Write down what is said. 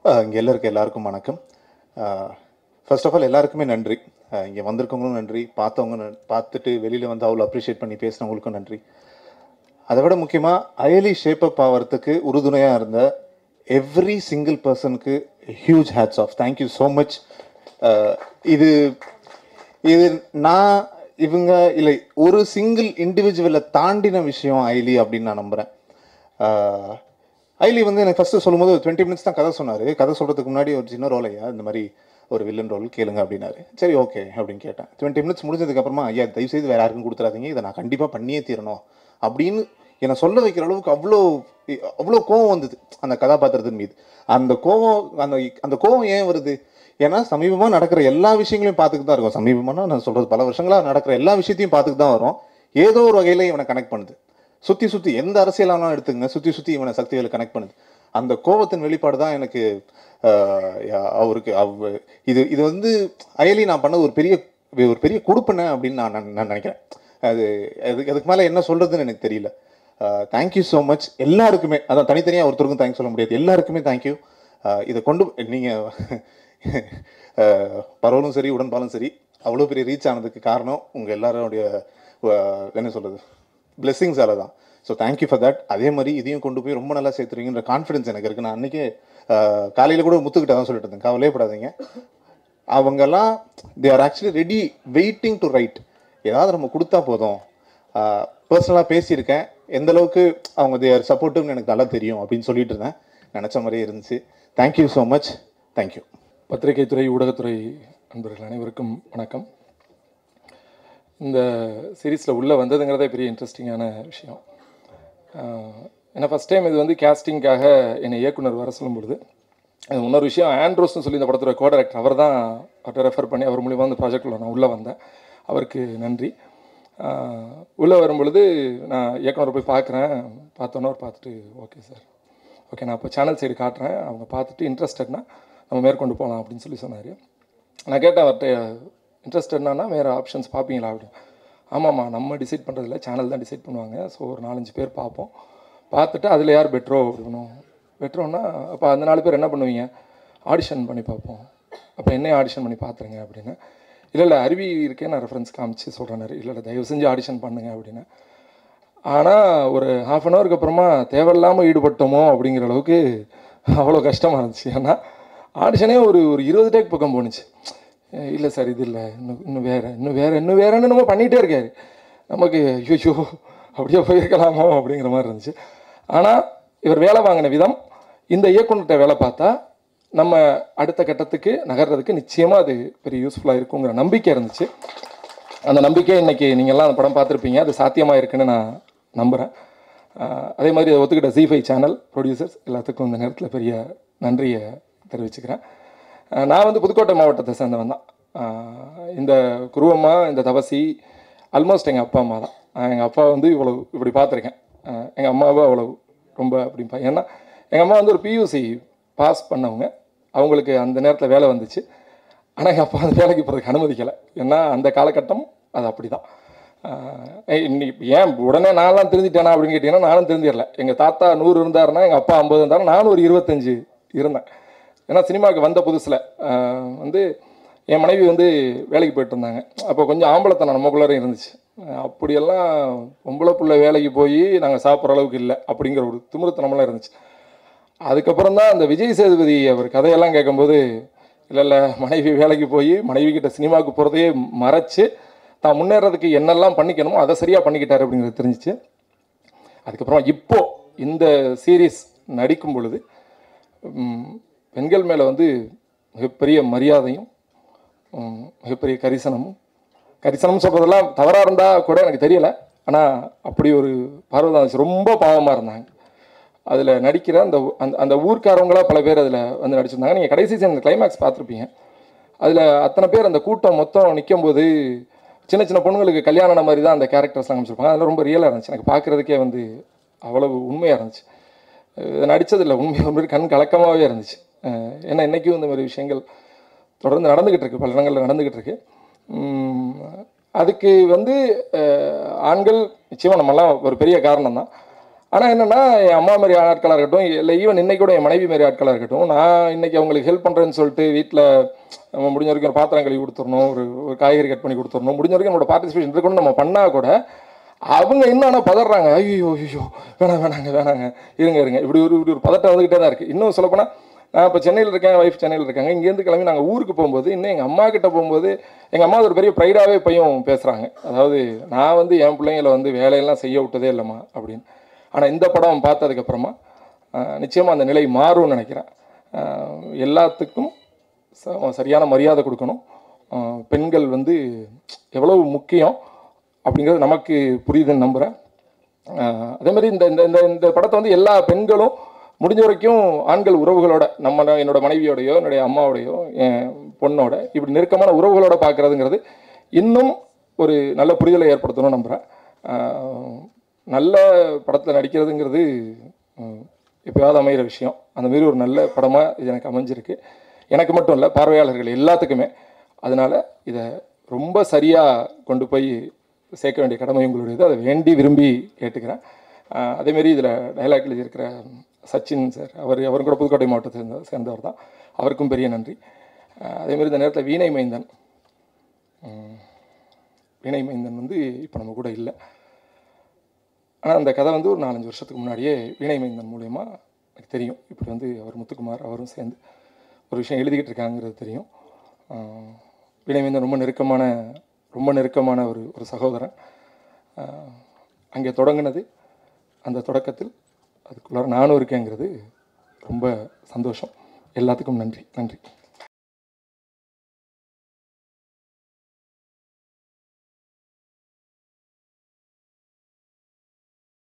இங்கே எல்லாம் இருக்க எல்லாருக்கும் வணக்கம் ஃபர்ஸ்ட் ஆஃப் ஆல் எல்லாருக்குமே நன்றி இங்கே வந்திருக்கவங்களும் நன்றி பார்த்தவங்க நன்- பார்த்துட்டு வெளியில் வந்து அவ்வளோ அப்ரிஷியேட் பண்ணி பேசினவங்களுக்கும் நன்றி அதை விட முக்கியமாக அயலி ஷேப் அப் ஆகிறதுக்கு உறுதுணையாக இருந்த எவ்ரி சிங்கிள் பர்சனுக்கு huge hats off thank you so much இது இது நான் இவங்க இல்லை ஒரு சிங்கிள் இண்டிவிஜுவலை தாண்டின விஷயம் ஐலி அப்படின்னு நான் நம்புகிறேன் ஐலி வந்து எனக்கு ஃபஸ்ட்டு சொல்லும்போது ஒரு டுவெண்ட்டி மினிட்ஸ் தான் கதை சொன்னார் கதை சொல்கிறதுக்கு முன்னாடி ஒரு சின்ன ரோல் ஐயா இந்த மாதிரி ஒரு வில்லன் ரோல் கேளுங்க அப்படின்னாரு சரி ஓகே அப்படின்னு கேட்டேன் டுவெண்ட்டி மினிட்ஸ் முடிஞ்சதுக்கப்புறமா ஐயா தயவுசெய்து வேறு யாருக்கும் கொடுத்துறாதீங்க இதை நான் கண்டிப்பாக பண்ணியே தீரணும் அப்படின்னு என்னை சொல்ல வைக்கிற அளவுக்கு அவ்வளோ அவ்வளோ கோவம் வந்தது அந்த கதாபாத்திரத்தின் மீது அந்த கோவம் அந்த அந்த கோவம் ஏன் வருது ஏன்னா சமீபமாக நடக்கிற எல்லா விஷயங்களையும் பார்த்துட்டு தான் இருக்கும் சமீபமாக நான் சொல்கிறது பல வருஷங்களாக நடக்கிற எல்லா விஷயத்தையும் பார்த்துட்டு தான் வரும் ஏதோ ஒரு வகையில் இவனை கனெக்ட் பண்ணுது சுற்றி சுற்றி எந்த அரசியலானாலும் எடுத்துங்க சுற்றி சுற்றி இவனை சக்திகளை கனெக்ட் பண்ணுது அந்த கோபத்தின் வெளிப்பாடு தான் எனக்கு ஆஹ், யா- அவருக்கு அவ் இது இது வந்து அயலி நான் பண்ணது ஒரு பெரிய ஒரு பெரிய கொடுப்பன அப்படின்னு நான் நான் நான் நினைக்கிறேன் அது அதுக்கு அதுக்கு மேலே என்ன சொல்கிறதுன்னு எனக்கு தெரியல தேங்க்யூ ஸோ மச் எல்லாருக்குமே அதான் தனித்தனியாக ஒருத்தருக்கும் தேங்க்ஸ் சொல்ல முடியாது எல்லாருக்குமே தேங்க்யூ இதை கொண்டு நீங்கள் பரவலும் சரி உடன்பாலும் சரி அவ்வளோ பெரிய ரீச் ஆனதுக்கு காரணம் உங்கள் எல்லாரோடைய அஹ், என்ன சொல்கிறது பிளெஸ்ஸிங்ஸால தான் ஸோ தேங்க்யூ ஃபார் தட் அதே மாதிரி இதையும் கொண்டு போய் ரொம்ப நல்லா சேர்த்துருவீங்கன்ற கான்ஃபிடன்ஸ் எனக்கு இருக்குது நான் அன்றைக்கே காலையில் கூட முத்துக்கிட்ட தான் சொல்லிட்டு இருந்தேன் கவலையப்படாதீங்க அவங்கெல்லாம் they are actually ready waiting to right ஏதாவது நம்ம கொடுத்தா போதும் பர்சனலாக பேசியிருக்கேன் எந்த அளவுக்கு அவங்க தேர் சப்போர்ட்டிவ்னு எனக்கு நல்லா தெரியும் அப்படின்னு சொல்லிட்டு இருந்தேன் நினச்ச மாதிரியே இருந்துச்சு தேங்க்யூ ஸோ மச் தேங்க்யூ பத்திரிகைத்துறை ஊடகத்துறை நண்பர்கள் அனைவருக்கும் வணக்கம் இந்த சீரீஸில் உள்ளே வந்ததுங்கிறதே பெரிய இன்ட்ரெஸ்டிங்கான விஷயம் ஆஹ் ஏன்னா ஃபஸ்ட் டைம் இது வந்து கேஸ்டிங்காக என்னை இயக்குனர் வர சொல்லும் பொழுது அது இன்னொரு விஷயம் ஆண்ட்ரோஸ்னு சொல்லி இந்த படத்தோட கோ டைரக்டர் அவர் தான் அவர்கிட்ட ரெஃபர் பண்ணி அவர் மூலியமாக இந்த ப்ராஜெக்டில் நான் உள்ளே வந்தேன் அவருக்கு நன்றி உள்ளே வரும்பொழுது நான் இயக்குனரை போய் பார்க்குறேன் பார்த்தோன்னே அவர் பார்த்துட்டு ஓகே சார் ஓகே நான் இப்போ சேனல் சைடு காட்டுறேன் அவங்க பார்த்துட்டு இன்ட்ரெஸ்டட்னா நம்ம மேற்கொண்டு போகலாம் அப்படின்னு சொல்லி சொன்னார் நான் கேட்டேன் அவர்கிட்ட இன்ட்ரெஸ்டட்னா வேறு ஆப்ஷன்ஸ் பார்ப்பீங்களா அப்படின்னு ஆமாம்மா நம்ம டிசைட் பண்ணுறதில்ல சேனல் தான் டிசைட் பண்ணுவாங்க ஸோ ஒரு நாலஞ்சு பேர் பார்ப்போம் பார்த்துட்டு அதில் யார் பெட்ரோ இருக்கணும் பெட்ரோன்னா அப்போ அந்த நாலு பேர் என்ன பண்ணுவீங்க ஆடிஷன் பண்ணி பார்ப்போம் அப்போ என்ன ஆடிஷன் பண்ணி பார்த்துருங்க அப்படின்னு இல்லை இல்லை அருவி இருக்கே நான் ரெஃபரன்ஸ் காமிச்சு சொல்கிறேன் இல்லை இல்லை தயவு செஞ்சு ஆடிஷன் பண்ணுங்க அப்படின்னு ஆனால் ஒரு ஹாஃப் அன் ஹவருக்கு அப்புறமா தேவையில்லாமல் ஈடுபட்டோமோ அப்படிங்கிற அளவுக்கு அவ்வளோ கஷ்டமாக இருந்துச்சு ஏன்னா ஆடிஷனே ஒரு ஒரு இருபது டேக் பக்கம் போணுச்சு அஹ் இல்லை சார் இது இல்லை இன்னும் இன்னும் வேறு இன்னும் வேறு இன்னும் வேறுன்னு நம்ம பண்ணிகிட்டே இருக்காரு நமக்கு ஐயோ அப்படியே போயிருக்கலாமோ அப்படிங்கிற மாதிரி இருந்துச்சு ஆனால் இவர் வேலை வாங்கின விதம் இந்த இயக்குனர்கிட்ட வேலை பார்த்தா நம்ம அடுத்த கட்டத்துக்கு நகர்றதுக்கு நிச்சயமாக அது பெரிய யூஸ்ஃபுல்லாக இருக்குங்கிற நம்பிக்கை இருந்துச்சு அந்த நம்பிக்கை இன்னைக்கு நீங்கள்லாம் அந்த படம் பார்த்துருப்பீங்க அது சாத்தியமாக இருக்குன்னு நான் நம்புகிறேன் ஆஹ் அதே மாதிரி அதை ஒத்துக்கிட்ட ஜி ஃபைவ் சேனல் ப்ரொடியூசர்ஸ் எல்லாத்துக்கும் இந்த நேரத்தில் பெரிய நன்றியை தெரிவிச்சுக்கிறேன் ஆஹ் நான் வந்து புதுக்கோட்டை மாவட்டத்தை சேர்ந்தவன் தான் ஆஹ் இந்த குருவம்மா இந்த தவசி ஆல்மோஸ்ட் எங்கள் அப்பா அம்மா தான் எங்கள் அப்பா வந்து இவ்வளோ இப்படி பார்த்துருக்கேன் எங்கள் அம்மாவை அவ்வளோ ரொம்ப அப்படி ஏன்னா எங்கள் அம்மா வந்து ஒரு பியூசி பாஸ் பண்ணவங்க அவங்களுக்கு அந்த நேரத்தில் வேலை வந்துச்சு ஆனால் எங்கள் அப்பா அந்த வேலைக்கு போகிறதுக்கு அனுமதிக்கலை ஏன்னா அந்த காலகட்டம் அது அப்படி தான் இன்னைக்கு ஏன் உடனே நான்லாம் திருந்திட்டேனா அப்படின்னு கேட்டிங்கன்னா நானும் திருந்திடல எங்கள் தாத்தா நூறு இருந்தாருன்னா எங்கள் அப்பா ஐம்பது இருந்தாரு நானும் ஒரு இருபத்தஞ்சு இருந்தேன் ஏன்னா சினிமாவுக்கு வந்த புதுசில் வந்து என் மனைவி வந்து வேலைக்கு போயிட்டு இருந்தாங்க அப்போ கொஞ்சம் ஆம்பளத்தனம் நமக்குள்ளார இருந்துச்சு அஹ் அப்படியெல்லாம் பொம்பளை புள்ள வேலைக்கு போய் நாங்கள் சாப்பிட்ற அளவுக்கு இல்லை அப்படிங்கிற ஒரு திமிருத்தனமெல்லாம் இருந்துச்சு அதுக்கப்புறம் தான் அந்த விஜய் சேதுபதி அவர் கதையெல்லாம் கேட்கும்போது இல்லை இல்லை மனைவி வேலைக்கு போய் மனைவி கிட்ட சினிமாவுக்கு போகிறதையே மறைச்சு தான் முன்னேறதுக்கு என்னெல்லாம் பண்ணிக்கணுமோ அதை சரியாக பண்ணிக்கிட்டாரு அப்படிங்கிறது தெரிஞ்சிச்சு அதுக்கப்புறம் இப்போ இந்த சீரீஸ் நடிக்கும் பொழுது ம், பெண்கள் மேலே வந்து மிகப்பெரிய மரியாதையும் ம், மிகப்பெரிய கரிசனமும் கரிசனம் சொல்கிறதெல்லாம் தவறாக இருந்தால் கூட எனக்கு தெரியலை ஆனால் அப்படி ஒரு பார்வை தான் இருந்துச்சு. ரொம்ப பாவமாக இருந்தாங்க அதில் நடிக்கிற அந்த ஊ- அந்த அந்த ஊர்க்காரவங்களா பல பேர் அதில் வந்து நடிச்சிருந்தாங்க நீங்கள் கடைசி சீசன் கிளைமேக்ஸ் பார்த்துருப்பீங்க அதில் அத்தனை பேர் அந்த கூட்டம் மொத்தம் நிக்கும்போது சின்ன சின்ன பொண்ணுங்களுக்கு கல்யாணம் ஆன மாதிரி தான் அந்த கேரக்டர்ஸ்லாம் காமிச்சிருப்பாங்க அதெல்லாம் ரொம்ப ரியலாக இருந்துச்சு எனக்கு பார்க்குறதுக்கே வந்து அவ்வளவு உண்மையாக இருந்துச்சு அஹ் நடிச்சதில்ல உண்மை ஒரு மாதிரி கண் கலக்கமாகவே இருந்துச்சு அஹ் ஏன்னா இன்றைக்கும் இந்த மாதிரி விஷயங்கள் தொடர்ந்து நடந்துக்கிட்டு இருக்கு பல இடங்களில் நடந்துக்கிட்டு இருக்கு உம், அதுக்கு வந்து அஹ், ஆண்கள் நிச்சயமாக நம்மலாம் ஒரு பெரிய காரணம் தான் ஆனால் என்னென்னா என் அம்மா மாதிரி ஆட்களாக இருக்கட்டும் இல்லை ஈவன் இன்னைக்கு கூட என் மனைவி மாதிரி ஆட்களாக இருக்கட்டும் நான் இன்னைக்கு அவங்களுக்கு ஹெல்ப் பண்ணுறேன்னு சொல்லிட்டு வீட்டில் நம்ம முடிஞ்ச வரைக்கும் ஒரு பாத்திரம் கழுவி கொடுத்துடணும் ஒரு ஒரு காய்கறி கட் பண்ணி கொடுத்துடணும் முடிஞ்ச வரைக்கும் நம்மளோட பார்ட்டிசிபேஷன் இருக்கணும்னு நம்ம பண்ணால் கூட அவங்க இன்னும் ஆனால் பதறாங்க ஐயோ ஐயோ வேணாம் வேணாங்க வேணாங்க இருங்க இருங்க இப்படி ஒரு இப்படி ஒரு பதட்டம் வந்துக்கிட்டே தான் இருக்குது இன்னும் சொல்லப்போனால் நான் இப்போ சென்னையில் இருக்கேன் ஒய்ஃப் சென்னையில் இருக்காங்க இங்கேருந்து கிளம்பி நாங்கள் ஊருக்கு போகும்போது இன்னும் எங்கள் அம்மா கிட்ட போகும்போது எங்கள் அம்மா ஒரு பெரிய ப்ரைடாகவே பையன் பேசுகிறாங்க அதாவது நான் வந்து என் பிள்ளைங்களை வந்து வேலையெல்லாம் செய்ய விட்டதே இல்லைம்மா அப்படின்னு ஆனால் இந்த படம் பார்த்ததுக்கப்புறமா நிச்சயமாக அந்த நிலை மாறும்னு நினைக்கிறேன் ஆஹ் எல்லாத்துக்கும் ச- சரியான மரியாதை கொடுக்கணும் ஆஹ் பெண்கள் வந்து எவ்வளவு முக்கியம் அப்படிங்கிறது நமக்கு புரியுதுன்னு நம்புகிறேன் ஆஹ் அதே மாதிரி இந்த இந்த இந்த இந்த படத்தை வந்து எல்லா பெண்களும் முடிஞ்ச வரைக்கும் ஆண்கள் உறவுகளோட நம்ம என்னோட மனைவியோடையோ என்னுடைய அம்மாவோடையோ என் பொண்ணோட இப்படி நெருக்கமான உறவுகளோட பார்க்குறதுங்கிறது இன்னும் ஒரு நல்ல புரிதலை ஏற்படுத்தணும்னு நம்புகிறேன் நல்ல படத்தில் நடிக்கிறதுங்கிறது ஆஹ் எப்பயாவது அமைகிற விஷயம் அந்த மாதிரி ஒரு நல்ல படமாக இது எனக்கு அமைஞ்சிருக்கு எனக்கு மட்டும் இல்லை பார்வையாளர்கள் எல்லாத்துக்குமே அதனால் இதை ரொம்ப சரியாக கொண்டு போய் சேர்க்க வேண்டிய கடமை உங்களுடையது அதை வேண்டி விரும்பி கேட்டுக்கிறேன் ஆஹ் அதேமாரி இதில் டைலாக் எழுதியிருக்கிற சச்சின் சார் அவர் அவரும் கூட புதுக்கோட்டை மாவட்டத்தை சேர்ந்த சேர்ந்தவர் தான் அவருக்கும் பெரிய நன்றி ஆஹ் அதேமாரி இந்த நேரத்தில் வீணை மைந்தன் உம், வீணை மைந்தன் வந்து இப்போ நம்ம கூட இல்லை ஆனால் அந்த கதை வந்து ஒரு நாலஞ்சு வருஷத்துக்கு முன்னாடியே வீணை மைந்தன் மூலயமா எனக்கு தெரியும் இப்படி வந்து அவர் முத்துக்குமார் அவரும் சேர்ந்து ஒரு விஷயம் எழுதிக்கிட்டு இருக்காங்கிறது தெரியும் ஆஹ் வீணை மைந்தன் ரொம்ப நெருக்கமான ரொம்ப நெருக்கமான ஒரு ஒரு சகோதரன் ஆஹ் அங்கே தொடங்கினது அந்த தொடக்கத்தில் அதுக்குள்ளார நானும் இருக்கேங்கிறது ரொம்ப சந்தோஷம் எல்லாத்துக்கும் நன்றி நன்றி